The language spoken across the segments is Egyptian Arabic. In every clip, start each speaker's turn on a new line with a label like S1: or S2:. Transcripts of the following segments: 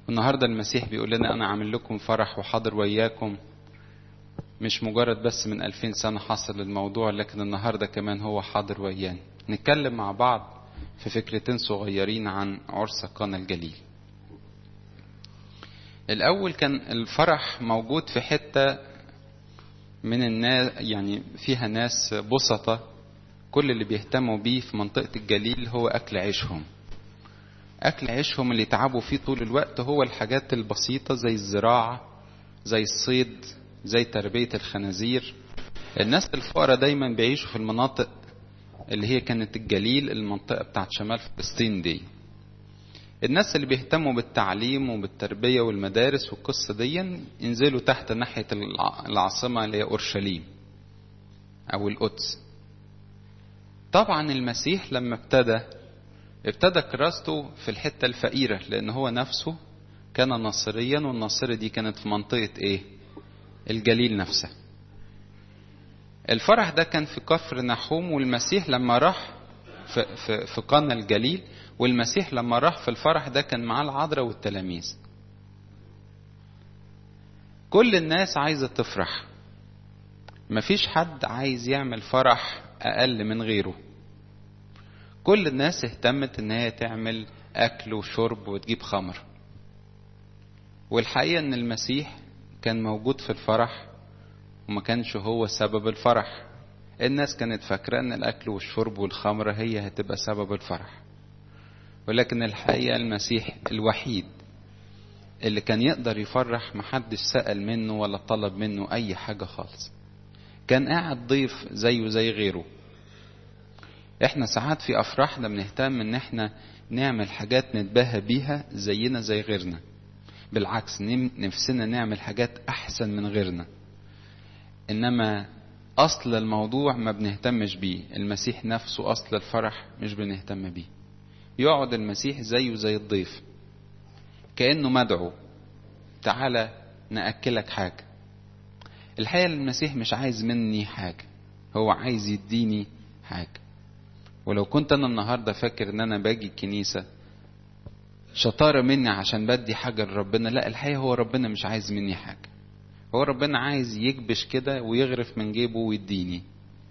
S1: والنهاردة المسيح بيقول لنا أنا عامل لكم فرح وحاضر وياكم مش مجرد بس من ألفين سنة حصل الموضوع لكن النهاردة كمان هو حاضر ويانا نتكلم مع بعض في فكرتين صغيرين عن عرس قانا الجليل الأول كان الفرح موجود في حتة من الناس يعني فيها ناس بسطة كل اللي بيهتموا بيه في منطقة الجليل هو أكل عيشهم أكل عيشهم اللي تعبوا فيه طول الوقت هو الحاجات البسيطة زي الزراعة زي الصيد زي تربية الخنازير الناس الفقراء دايما بيعيشوا في المناطق اللي هي كانت الجليل المنطقة بتاعت شمال فلسطين دي الناس اللي بيهتموا بالتعليم وبالتربية والمدارس والقصة دي ينزلوا تحت ناحية العاصمة اللي هي أورشليم أو القدس طبعا المسيح لما ابتدى ابتدى كراسته في الحتة الفقيرة لأن هو نفسه كان ناصريا والناصرة دي كانت في منطقة ايه الجليل نفسها الفرح ده كان في كفر نحوم والمسيح لما راح في, في, في قنا الجليل والمسيح لما راح في الفرح ده كان معاه العذراء والتلاميذ كل الناس عايزة تفرح مفيش حد عايز يعمل فرح أقل من غيره كل الناس اهتمت ان هي تعمل اكل وشرب وتجيب خمر والحقيقة ان المسيح كان موجود في الفرح وما كانش هو سبب الفرح الناس كانت فاكرة ان الاكل والشرب والخمر هي هتبقى سبب الفرح ولكن الحقيقة المسيح الوحيد اللي كان يقدر يفرح محدش سأل منه ولا طلب منه اي حاجة خالص كان قاعد ضيف زيه زي غيره احنا ساعات في افراحنا بنهتم ان احنا نعمل حاجات نتباهى بيها زينا زي غيرنا بالعكس نفسنا نعمل حاجات احسن من غيرنا انما اصل الموضوع ما بنهتمش بيه المسيح نفسه اصل الفرح مش بنهتم بيه يقعد المسيح زيه زي الضيف كانه مدعو تعالى ناكلك حاجه الحقيقه المسيح مش عايز مني حاجه هو عايز يديني حاجه ولو كنت انا النهارده فاكر ان انا باجي الكنيسه شطاره مني عشان بدي حاجه لربنا لا الحقيقه هو ربنا مش عايز مني حاجه هو ربنا عايز يكبش كده ويغرف من جيبه ويديني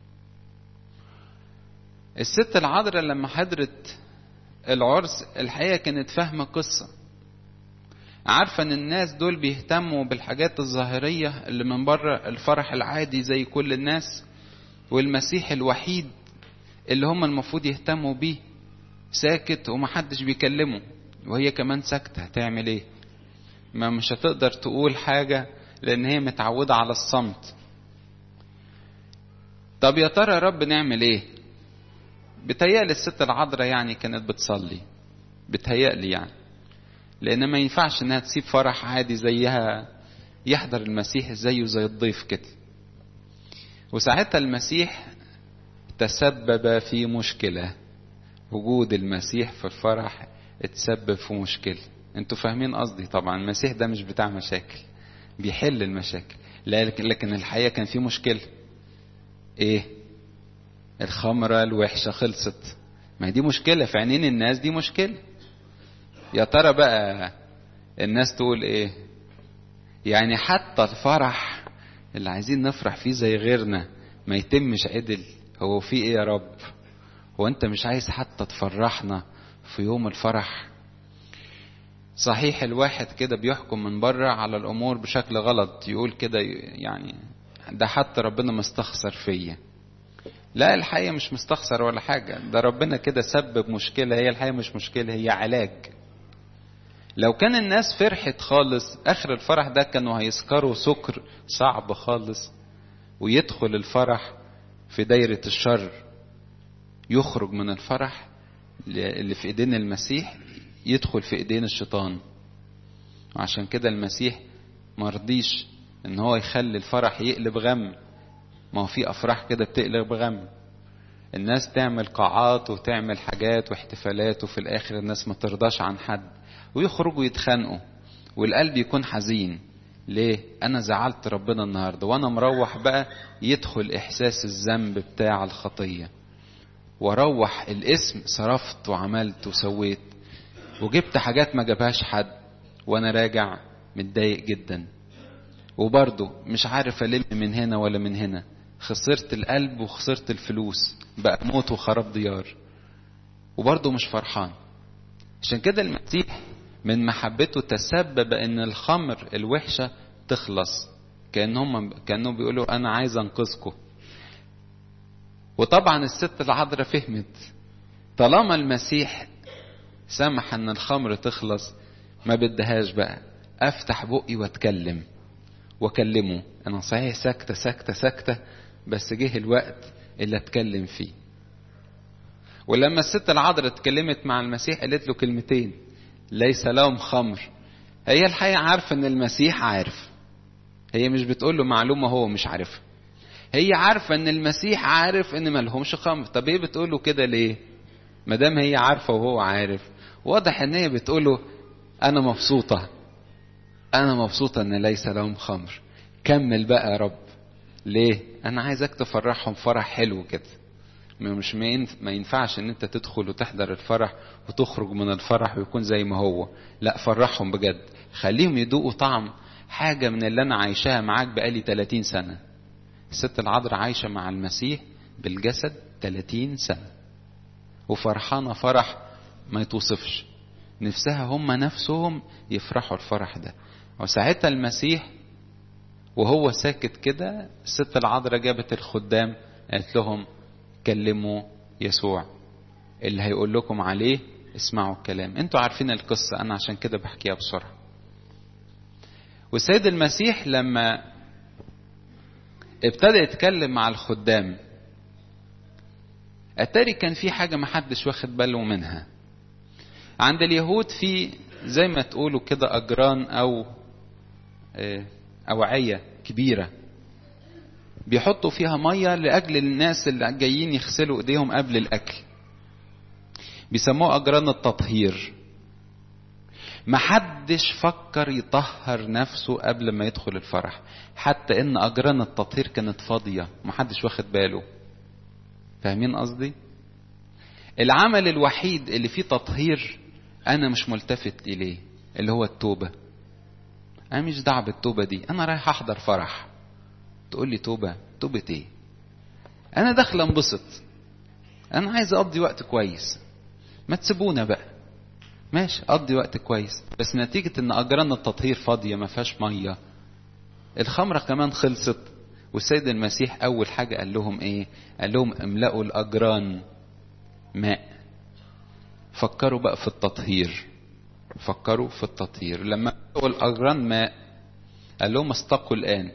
S1: الست العذراء لما حضرت العرس الحقيقه كانت فاهمه قصه عارفه ان الناس دول بيهتموا بالحاجات الظاهريه اللي من بره الفرح العادي زي كل الناس والمسيح الوحيد اللي هم المفروض يهتموا بيه ساكت ومحدش بيكلمه وهي كمان ساكتة هتعمل ايه ما مش هتقدر تقول حاجة لان هي متعودة على الصمت طب يا ترى يا رب نعمل ايه بتهيألي الست العذراء يعني كانت بتصلي بتهيألي يعني لان ما ينفعش انها تسيب فرح عادي زيها يحضر المسيح زيه زي الضيف كده وساعتها المسيح تسبب في مشكلة وجود المسيح في الفرح اتسبب في مشكلة انتوا فاهمين قصدي طبعا المسيح ده مش بتاع مشاكل بيحل المشاكل لكن الحقيقة كان في مشكلة ايه الخمرة الوحشة خلصت ما دي مشكلة في عينين الناس دي مشكلة يا ترى بقى الناس تقول ايه يعني حتى الفرح اللي عايزين نفرح فيه زي غيرنا ما يتمش عدل هو في ايه يا رب هو انت مش عايز حتى تفرحنا في يوم الفرح صحيح الواحد كده بيحكم من بره على الامور بشكل غلط يقول كده يعني ده حتى ربنا مستخسر فيا لا الحقيقه مش مستخسر ولا حاجه ده ربنا كده سبب مشكله هي الحقيقه مش مشكله هي علاج لو كان الناس فرحت خالص اخر الفرح ده كانوا هيسكروا سكر صعب خالص ويدخل الفرح في دايرة الشر يخرج من الفرح اللي في ايدين المسيح يدخل في ايدين الشيطان وعشان كده المسيح مرضيش ان هو يخلي الفرح يقلب غم ما هو في افراح كده بتقلب غم الناس تعمل قاعات وتعمل حاجات واحتفالات وفي الاخر الناس ما ترضاش عن حد ويخرجوا يتخانقوا والقلب يكون حزين ليه انا زعلت ربنا النهارده وانا مروح بقى يدخل احساس الذنب بتاع الخطيه واروح الاسم صرفت وعملت وسويت وجبت حاجات ما جابهاش حد وانا راجع متضايق جدا وبرضه مش عارف الم من هنا ولا من هنا خسرت القلب وخسرت الفلوس بقى موت وخراب ديار وبرضه مش فرحان عشان كده المسيح من محبته تسبب ان الخمر الوحشه تخلص كانهم كانهم بيقولوا انا عايز انقذكم وطبعا الست العذراء فهمت طالما المسيح سمح ان الخمر تخلص ما بدهاش بقى افتح بقي واتكلم واكلمه انا صحيح ساكته ساكته ساكته بس جه الوقت اللي اتكلم فيه ولما الست العذراء اتكلمت مع المسيح قالت له كلمتين ليس لهم خمر هي الحقيقة عارفة ان المسيح عارف هي مش بتقول له معلومة هو مش عارفها هي عارفة ان المسيح عارف ان ملهمش خمر طب ايه بتقول له كده ليه ما دام هي عارفة وهو عارف واضح ان هي بتقول له انا مبسوطة انا مبسوطة ان ليس لهم خمر كمل بقى يا رب ليه انا عايزك تفرحهم فرح حلو كده مش ما ينفعش ان انت تدخل وتحضر الفرح وتخرج من الفرح ويكون زي ما هو لا فرحهم بجد خليهم يدوقوا طعم حاجة من اللي انا عايشاها معاك بقالي 30 سنة الست العذراء عايشة مع المسيح بالجسد 30 سنة وفرحانة فرح ما يتوصفش نفسها هم نفسهم يفرحوا الفرح ده وساعتها المسيح وهو ساكت كده الست العذراء جابت الخدام قالت لهم كلموا يسوع اللي هيقول لكم عليه اسمعوا الكلام انتوا عارفين القصة انا عشان كده بحكيها بسرعة والسيد المسيح لما ابتدى يتكلم مع الخدام اتاري كان في حاجة محدش واخد باله منها عند اليهود في زي ما تقولوا كده أجران أو أوعية كبيرة بيحطوا فيها مية لأجل الناس اللي جايين يغسلوا إيديهم قبل الأكل بيسموه أجران التطهير محدش فكر يطهر نفسه قبل ما يدخل الفرح حتى ان اجران التطهير كانت فاضيه محدش واخد باله فاهمين قصدي العمل الوحيد اللي فيه تطهير انا مش ملتفت اليه اللي هو التوبه انا مش دعوه بالتوبه دي انا رايح احضر فرح تقول لي توبه توبه ايه انا داخل انبسط انا عايز اقضي وقت كويس ما تسيبونا بقى ماشي قضي وقت كويس بس نتيجة ان اجران التطهير فاضية ما فيهاش مية الخمرة كمان خلصت والسيد المسيح اول حاجة قال لهم ايه قال لهم املأوا الاجران ماء فكروا بقى في التطهير فكروا في التطهير لما املأوا الاجران ماء قال لهم استقوا الان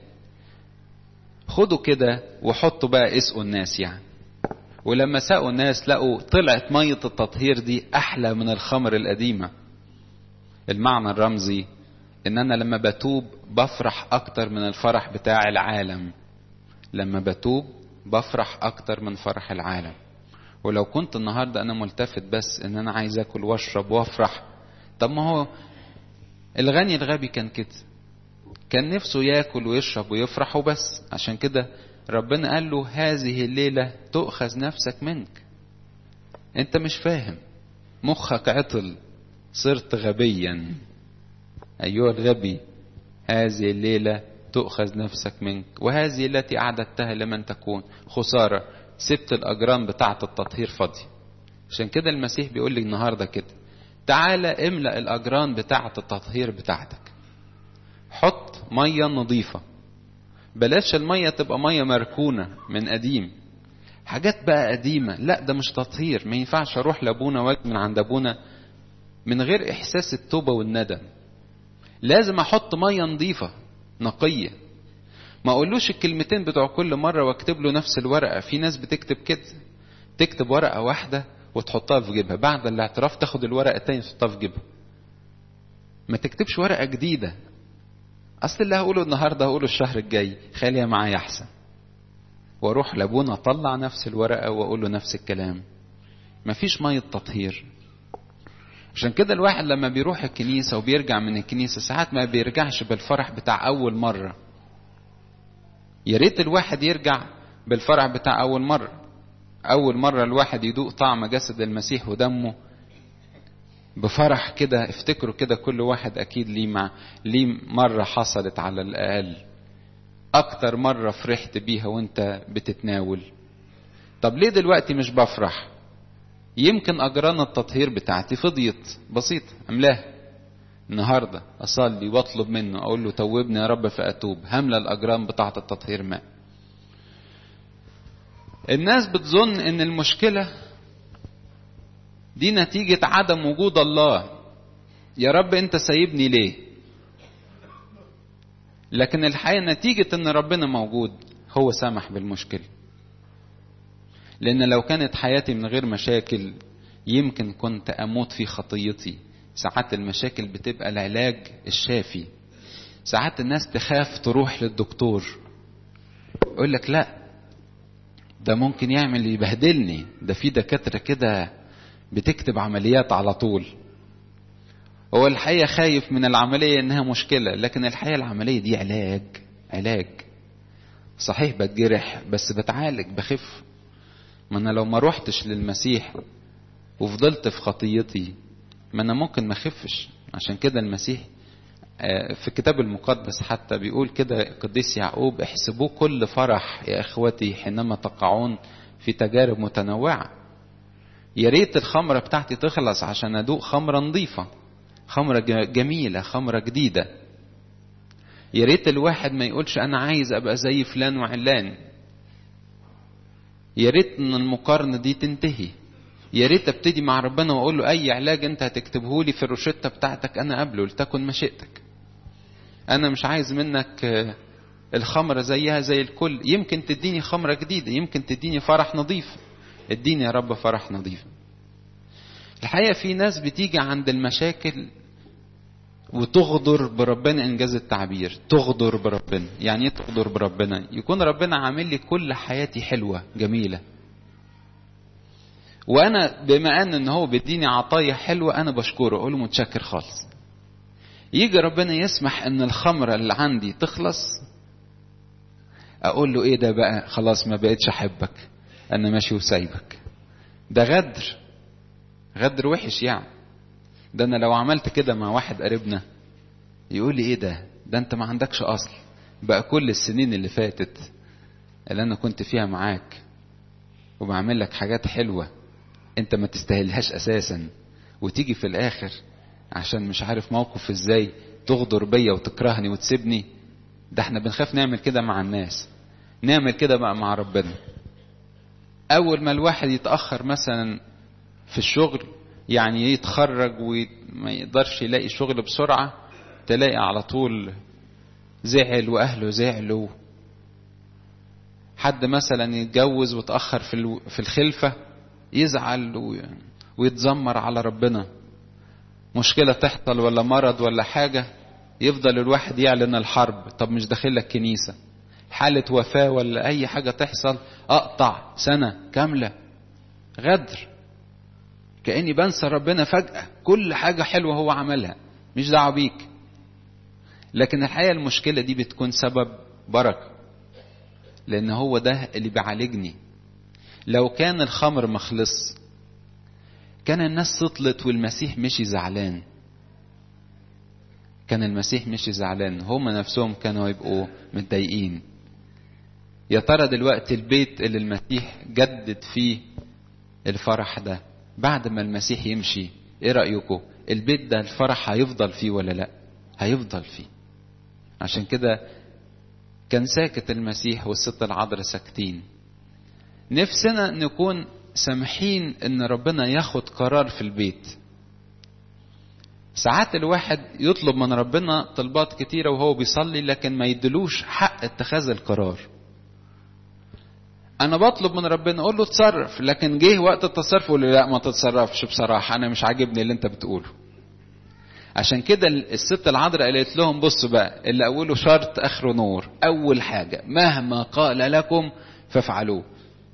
S1: خدوا كده وحطوا بقى اسقوا الناس يعني ولما سقوا الناس لقوا طلعت مية التطهير دي أحلى من الخمر القديمة المعنى الرمزي إن أنا لما بتوب بفرح أكتر من الفرح بتاع العالم لما بتوب بفرح أكتر من فرح العالم ولو كنت النهاردة أنا ملتفت بس إن أنا عايز أكل وأشرب وأفرح طب ما هو الغني الغبي كان كده كان نفسه ياكل ويشرب ويفرح وبس عشان كده ربنا قال له هذه الليلة تؤخذ نفسك منك انت مش فاهم مخك عطل صرت غبيا ايها الغبي هذه الليلة تؤخذ نفسك منك وهذه التي أعددتها لمن تكون خسارة سبت الأجرام بتاعة التطهير فاضية عشان كده المسيح بيقول لي النهاردة كده تعالى املأ الأجران بتاعة التطهير بتاعتك حط مية نظيفة بلاش المية تبقى مية مركونة من قديم حاجات بقى قديمة لا ده مش تطهير ما ينفعش اروح لابونا واجي من عند ابونا من غير احساس التوبة والندم لازم احط مية نظيفة نقية ما اقولوش الكلمتين بتوع كل مرة واكتب له نفس الورقة في ناس بتكتب كده تكتب ورقة واحدة وتحطها في جيبها بعد الاعتراف تاخد الورقة التانية تحطها في جيبها ما تكتبش ورقة جديدة اصل اللي هقوله النهارده هقوله الشهر الجاي خليها معايا احسن واروح لابونا اطلع نفس الورقه واقول له نفس الكلام مفيش ميه تطهير عشان كده الواحد لما بيروح الكنيسه وبيرجع من الكنيسه ساعات ما بيرجعش بالفرح بتاع اول مره يا ريت الواحد يرجع بالفرح بتاع اول مره اول مره الواحد يدوق طعم جسد المسيح ودمه بفرح كده افتكروا كده كل واحد اكيد ليه مع ليه مرة حصلت على الاقل اكتر مرة فرحت بيها وانت بتتناول طب ليه دلوقتي مش بفرح يمكن اجران التطهير بتاعتي فضيت بسيط املاها النهارده اصلي واطلب منه اقول له توبني يا رب فاتوب هملى الاجرام بتاعه التطهير ماء الناس بتظن ان المشكله دي نتيجه عدم وجود الله يا رب انت سايبني ليه لكن الحقيقه نتيجه ان ربنا موجود هو سامح بالمشكله لان لو كانت حياتي من غير مشاكل يمكن كنت اموت في خطيتي ساعات المشاكل بتبقى العلاج الشافي ساعات الناس تخاف تروح للدكتور يقول لك لا ده ممكن يعمل يبهدلني ده في دكاتره كده بتكتب عمليات على طول هو الحقيقه خايف من العمليه انها مشكله لكن الحقيقه العمليه دي علاج علاج صحيح بتجرح بس بتعالج بخف ما انا لو ما روحتش للمسيح وفضلت في خطيتي ما انا ممكن ما اخفش عشان كده المسيح في الكتاب المقدس حتى بيقول كده قديس يعقوب احسبوه كل فرح يا اخوتي حينما تقعون في تجارب متنوعه يا ريت الخمره بتاعتي تخلص عشان ادوق خمره نظيفه خمره جميله خمره جديده يا ريت الواحد ما يقولش انا عايز ابقى زي فلان وعلان يا ريت ان المقارنه دي تنتهي يا ريت ابتدي مع ربنا واقول له اي علاج انت هتكتبه لي في الروشته بتاعتك انا قبله لتكن مشيئتك انا مش عايز منك الخمره زيها زي الكل يمكن تديني خمره جديده يمكن تديني فرح نظيف اديني يا رب فرح نظيف الحقيقه في ناس بتيجي عند المشاكل وتغدر بربنا انجاز التعبير تغدر بربنا يعني ايه تغدر بربنا يكون ربنا عامل لي كل حياتي حلوه جميله وانا بما ان ان هو بيديني عطايا حلوه انا بشكره اقول له متشكر خالص يجي ربنا يسمح ان الخمره اللي عندي تخلص اقول له ايه ده بقى خلاص ما بقتش احبك انا ماشي وسايبك ده غدر غدر وحش يعني ده انا لو عملت كده مع واحد قريبنا يقول لي ايه ده ده انت ما عندكش اصل بقى كل السنين اللي فاتت اللي انا كنت فيها معاك وبعمل لك حاجات حلوه انت ما تستاهلهاش اساسا وتيجي في الاخر عشان مش عارف موقف ازاي تغدر بيا وتكرهني وتسيبني ده احنا بنخاف نعمل كده مع الناس نعمل كده بقى مع ربنا اول ما الواحد يتاخر مثلا في الشغل يعني يتخرج وما يقدرش يلاقي شغل بسرعه تلاقي على طول زعل واهله زعلوا حد مثلا يتجوز وتاخر في في الخلفه يزعل ويتذمر على ربنا مشكلة تحصل ولا مرض ولا حاجة يفضل الواحد يعلن الحرب طب مش داخل لك كنيسة حالة وفاة ولا أي حاجة تحصل أقطع سنة كاملة غدر كأني بنسى ربنا فجأة كل حاجة حلوة هو عملها مش دعوة بيك لكن الحقيقة المشكلة دي بتكون سبب بركة لأن هو ده اللي بيعالجني لو كان الخمر مخلص كان الناس سطلت والمسيح مشي زعلان كان المسيح مشي زعلان هم نفسهم كانوا يبقوا متضايقين يا ترى دلوقتي البيت اللي المسيح جدد فيه الفرح ده بعد ما المسيح يمشي ايه رأيكم البيت ده الفرح هيفضل فيه ولا لا هيفضل فيه عشان كده كان ساكت المسيح والست العذراء ساكتين نفسنا نكون سامحين ان ربنا ياخد قرار في البيت ساعات الواحد يطلب من ربنا طلبات كتيرة وهو بيصلي لكن ما يدلوش حق اتخاذ القرار انا بطلب من ربنا اقول له اتصرف لكن جه وقت التصرف يقول لا ما تتصرفش بصراحة انا مش عاجبني اللي انت بتقوله عشان كده الست العذراء قالت لهم بصوا بقى اللي اوله شرط اخره نور اول حاجة مهما قال لكم فافعلوه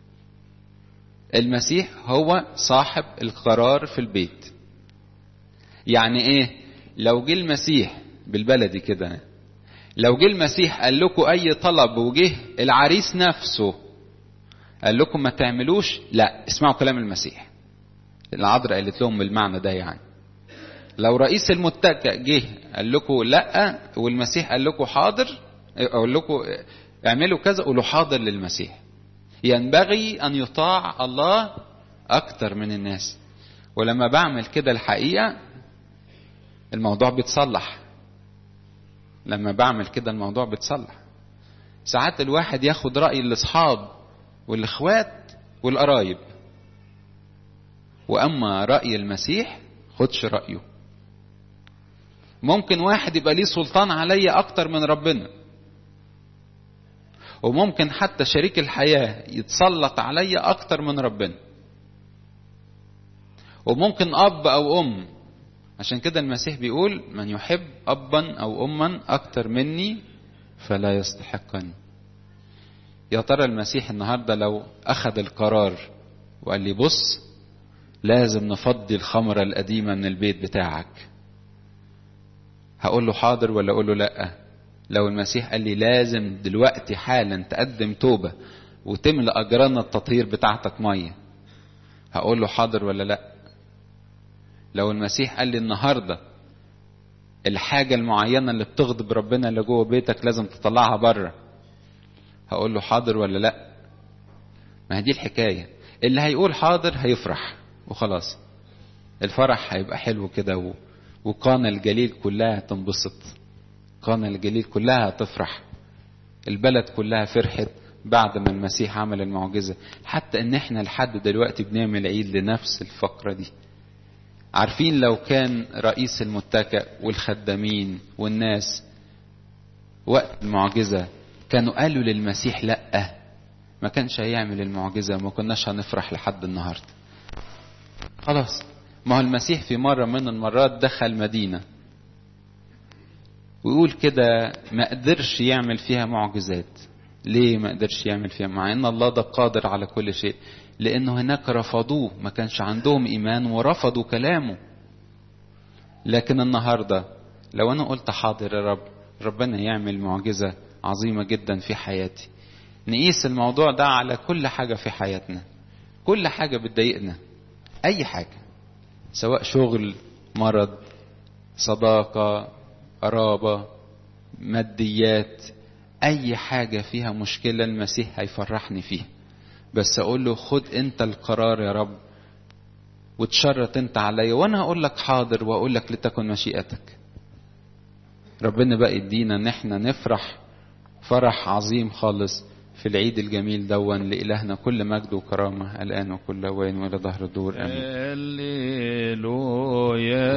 S1: المسيح هو صاحب القرار في البيت يعني ايه لو جه المسيح بالبلدي كده لو جه المسيح قال لكم اي طلب وجه العريس نفسه قال لكم ما تعملوش لا اسمعوا كلام المسيح العذراء قالت لهم بالمعنى ده يعني لو رئيس المتكئ جه قال لكم لا والمسيح قال لكم حاضر اقول لكم اعملوا كذا قولوا حاضر للمسيح ينبغي ان يطاع الله اكتر من الناس ولما بعمل كده الحقيقه الموضوع بيتصلح لما بعمل كده الموضوع بيتصلح ساعات الواحد ياخد راي الاصحاب والاخوات والقرايب واما راي المسيح خدش رايه ممكن واحد يبقى ليه سلطان عليا اكتر من ربنا وممكن حتى شريك الحياة يتسلط عليا أكتر من ربنا وممكن أب أو أم عشان كده المسيح بيقول من يحب أبا أو أما أكتر مني فلا يستحقني يا ترى المسيح النهارده لو أخذ القرار وقال لي بص لازم نفضي الخمرة القديمة من البيت بتاعك هقول له حاضر ولا أقول له لأ لو المسيح قال لي لازم دلوقتي حالا تقدم توبة وتملى أجران التطهير بتاعتك مية هقول له حاضر ولا لا لو المسيح قال لي النهاردة الحاجة المعينة اللي بتغضب ربنا اللي جوه بيتك لازم تطلعها بره هقول له حاضر ولا لا ما هي دي الحكاية اللي هيقول حاضر هيفرح وخلاص الفرح هيبقى حلو كده و... وقانا الجليل كلها تنبسط قانا الجليل كلها تفرح البلد كلها فرحت بعد ما المسيح عمل المعجزة حتى ان احنا لحد دلوقتي بنعمل عيد لنفس الفقرة دي عارفين لو كان رئيس المتكأ والخدامين والناس وقت المعجزة كانوا قالوا للمسيح لأ ما كانش هيعمل المعجزة وما كناش هنفرح لحد النهاردة خلاص ما هو المسيح في مرة من المرات دخل مدينة ويقول كده ما قدرش يعمل فيها معجزات ليه ما قدرش يعمل فيها مع ان الله ده قادر على كل شيء لانه هناك رفضوه ما كانش عندهم ايمان ورفضوا كلامه لكن النهارده لو انا قلت حاضر يا رب ربنا يعمل معجزه عظيمه جدا في حياتي نقيس الموضوع ده على كل حاجه في حياتنا كل حاجه بتضايقنا اي حاجه سواء شغل مرض صداقه قرابة ماديات أي حاجة فيها مشكلة المسيح هيفرحني فيها بس أقول له خد أنت القرار يا رب وتشرط أنت عليا وأنا هقول لك حاضر وأقول لك لتكن مشيئتك ربنا بقى يدينا إن احنا نفرح فرح عظيم خالص في العيد الجميل دون لإلهنا كل مجد وكرامة الآن وكل وين وإلى ظهر الدور آمين
S2: هللويا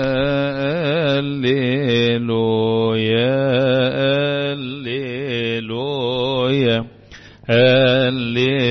S2: هللويا هللويا هللويا